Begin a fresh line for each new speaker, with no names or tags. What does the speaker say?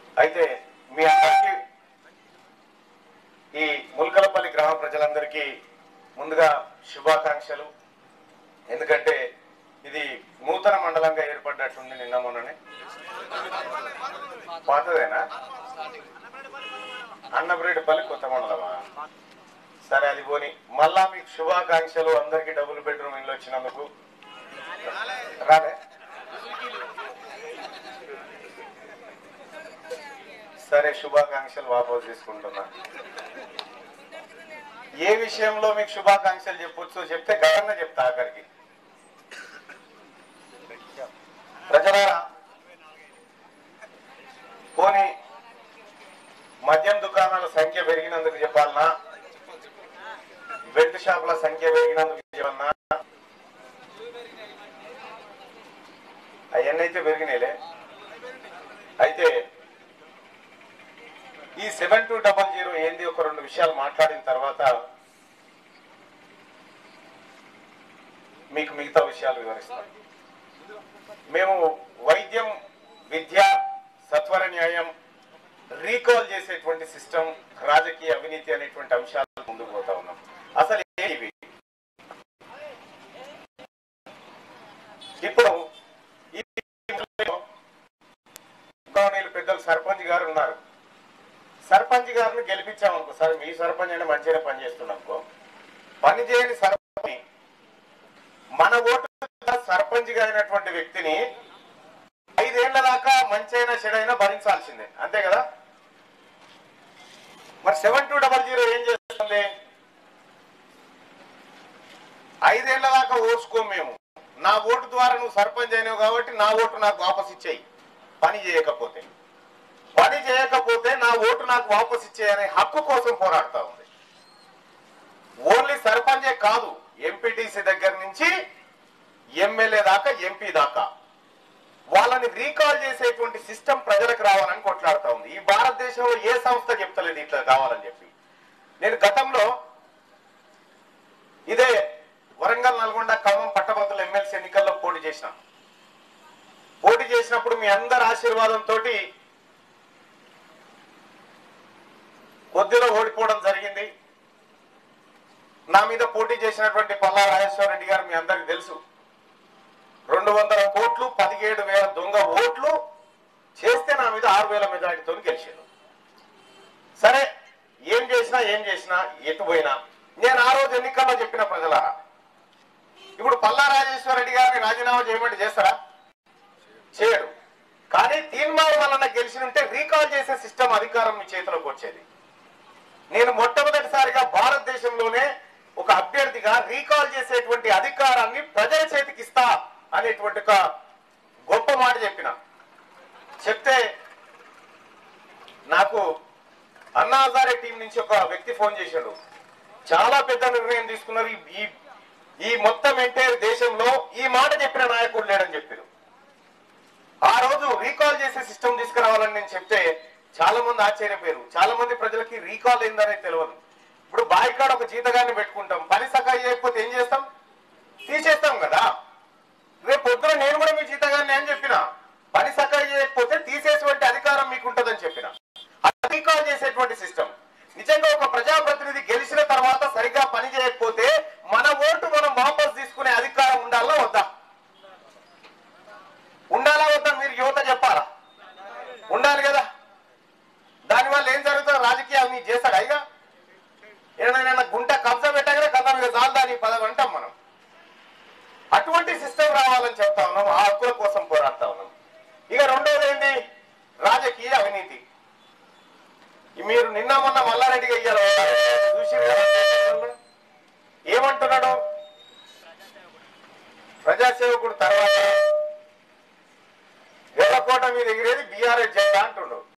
అయితే మీ అందరికీ ఈ ముల్కలపల్లి గ్రామ ప్రజలందరికీ ముందుగా శుభాకాంక్షలు ఎందుకంటే ఇది నూతన మండలంగా ఏర్పడ్డట్టుంది నిన్న మొన్ననే పాతదేనా అన్నబ్రేడుపల్లి కొత్త మండలమా సరే అది పోని మళ్ళా మీకు శుభాకాంక్షలు అందరికీ డబుల్ బెడ్రూమ్ ఇల్లు వచ్చినందుకు రాలే సరే శుభాకాంక్షలు వాపసు తీసుకుంటున్నా ఏ విషయంలో మీకు శుభాకాంక్షలు చెప్పొచ్చో చెప్తే గతంగా చెప్తా ఆఖరికి ప్రజలారా పోనీ మద్యం దుకాణాల సంఖ్య పెరిగినందుకు చెప్పాలనా బెల్ట్ షాపుల సంఖ్య పెరిగినందుకు చెప్పాలనా అవన్నీ అయితే పెరిగినాయిలే అయితే ఈ సెవెన్ టూ డబల్ జీరో ఏంది ఒక రెండు విషయాలు మాట్లాడిన తర్వాత మీకు మిగతా విషయాలు వివరిస్తాను మేము వైద్యం విద్య సత్వర న్యాయం రీకాల్ చేసేటువంటి సిస్టమ్ రాజకీయ అవినీతి అనేటువంటి అంశాలు ముందుకు పోతా ఉన్నాం అసలు ఏంటి ఇవి ఇప్పుడు ఈ గౌరవనీయులు పెద్దలు సర్పంచ్ గారు ఉన్నారు సర్పంచ్ గారిని గెలిపించామనుకో సరే మీ సర్పంచ్ అయినా మంచిగా పని చేస్తున్నానుకో పని చేయని సర్పంచ్ మన ఓటు సర్పంచ్ గా అయినటువంటి వ్యక్తిని ఐదేళ్ల దాకా మంచైనా చెడైనా భరించాల్సిందే అంతే కదా మరి సెవెన్ టూ డబల్ జీరో ఏం చేస్తుంది ఐదేళ్ల దాకా ఓర్చుకోం మేము నా ఓటు ద్వారా నువ్వు సర్పంచ్ అయినావు కాబట్టి నా ఓటు నాకు వాపస్ ఇచ్చేయి పని చేయకపోతే పని చేయకపోతే నా ఓటు నాకు వాపస్ ఇచ్చేయనే హక్కు కోసం పోరాడుతా ఉంది ఓన్లీ సర్పంచే కాదు ఎంపీటీసీ దగ్గర నుంచి ఎమ్మెల్యే దాకా ఎంపీ దాకా వాళ్ళని రీకాల్ చేసేటువంటి సిస్టమ్ ప్రజలకు రావాలని కొట్లాడుతా ఉంది ఈ భారతదేశంలో ఏ సంస్థ చెప్తలేదు ఇట్లా కావాలని చెప్పి నేను గతంలో ఇదే వరంగల్ నల్గొండ ఖమ్మం పట్టభద్రుల ఎమ్మెల్సీ ఎన్నికల్లో పోటీ చేసిన పోటీ చేసినప్పుడు మీ అందరి ఆశీర్వాదంతో కొద్దిలో ఓడిపోవడం జరిగింది నా మీద పోటీ చేసినటువంటి పల్లా రాజేశ్వర రెడ్డి గారు మీ అందరికి తెలుసు రెండు వందల కోట్లు పదిహేడు వేల దొంగ ఓట్లు చేస్తే నా మీద ఆరు వేల మెజారిటీతో గెలిచాను సరే ఏం చేసినా ఏం చేసినా ఎటు పోయినా నేను ఆ రోజు ఎన్నికల్లో చెప్పిన ప్రజలారా ఇప్పుడు పల్లా రాజేశ్వర రెడ్డి గారిని రాజీనామా చేయమంటే చేస్తారా చేయడు కానీ తీన్మార్ వలన గెలిచి ఉంటే రీకాల్ చేసే సిస్టమ్ అధికారం మీ చేతిలోకి వచ్చేది నేను మొట్టమొదటిసారిగా భారతదేశంలోనే ఒక అభ్యర్థిగా రీకాల్ చేసేటువంటి అధికారాన్ని ప్రజల చేతికి ఇస్తా అనేటువంటి ఒక గొప్ప మాట చెప్పిన చెప్తే నాకు అన్నా హజారే టీం నుంచి ఒక వ్యక్తి ఫోన్ చేశాడు చాలా పెద్ద నిర్ణయం తీసుకున్నారు ఈ- ఈ ఈ మొత్తం ఎంటైర్ దేశంలో ఈ మాట చెప్పిన నాయకుడు లేడని చెప్పారు ఆ రోజు రీకాల్ చేసే సిస్టమ్ తీసుకురావాలని నేను చెప్తే చాలా మంది ఆశ్చర్యపోయారు చాలా మంది ప్రజలకి రీకాల్ ఏందనేది తెలియదు ఇప్పుడు బాయికాడ ఒక జీతగాన్ని పెట్టుకుంటాం పని సకా చేయకపోతే ఏం చేస్తాం తీసేస్తాం కదా రేపు పొద్దున నేను కూడా మీ జీతగాన్ని అని చెప్పిన పని సకా చేయకపోతే తీసేటువంటి అధికారం మీకు ఉంటుందని చెప్పిన అది రీకాల్ చేసేటువంటి సిస్టమ్ నిజంగా ఒక ప్రజాప్రతినిధి గెలిచిన తర్వాత సరిగ్గా పని చేయకపోతే మన ఓటు మనం వాపస్ తీసుకునే అధికారం ఉండాలా వద్దా ఉండాలా వద్దా మీరు యువత చెప్పాలా ఉండాలి కదా దానివల్ల ఏం జరుగుతుందో రాజకీయాలు మీరు చేస్తాడు అయిగా ఏదైనా గుంట కబ్జా పెట్టగానే కథ మీద చాలదాని పదవి అంటాం మనం అటువంటి సిస్టమ్ రావాలని చెప్తా ఉన్నాం ఆ హక్కుల కోసం పోరాడుతా ఉన్నాం ఇక రెండోది ఏంటి రాజకీయ అవినీతి ఈ మీరు నిన్న మొన్న మల్లారెడ్డిగా ఇయ్యాలి చూసిర్రు కదా? ఏమంటున్నాడు ప్రజాసేవకుడు తర్వాత ఎర్రకోట మీద ఎగిరేది బీఆర్ఎస్ జెండా